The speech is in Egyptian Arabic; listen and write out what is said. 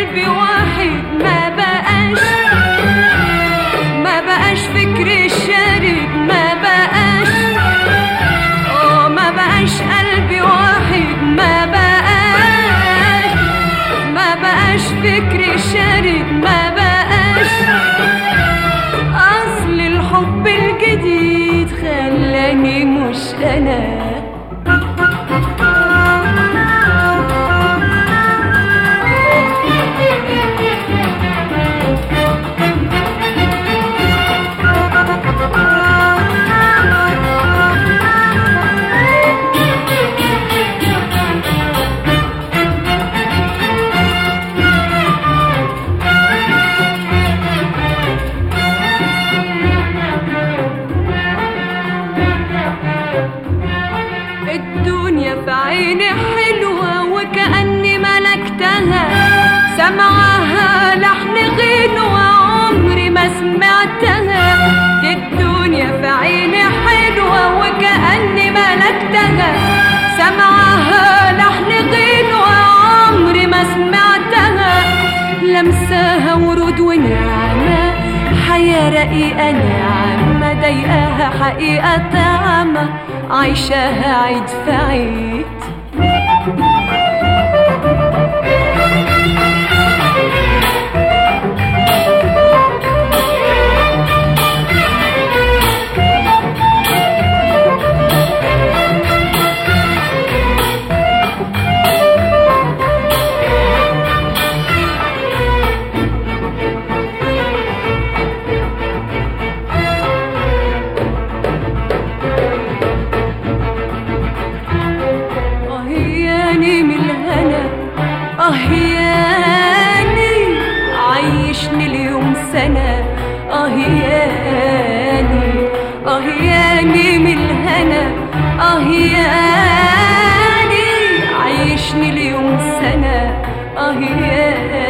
قلبي واحد ما بقاش ما بقاش فكري شارد ما بقاش اه ما بقاش قلبي واحد ما بقاش ما بقاش فكري شارد ما بقاش اصل الحب الجديد خلاني مش انا الدنيا في عيني حلوة وكأني ملكتها سمعها لحن غنوة عمري ما سمعتها الدنيا في عيني حلوة وكأني ملكتها سمعها لحن غنوة عمري ما سمعتها لمساها ورود ونعمة حياة رقيقة نعمة ضايقاها حقيقة طعمة عايشاها عيد في عيد أهياني من الهنا أهياني عيشني اليوم سنة أهياني أهياني من الهنا أهياني عيشني اليوم سنة أهياني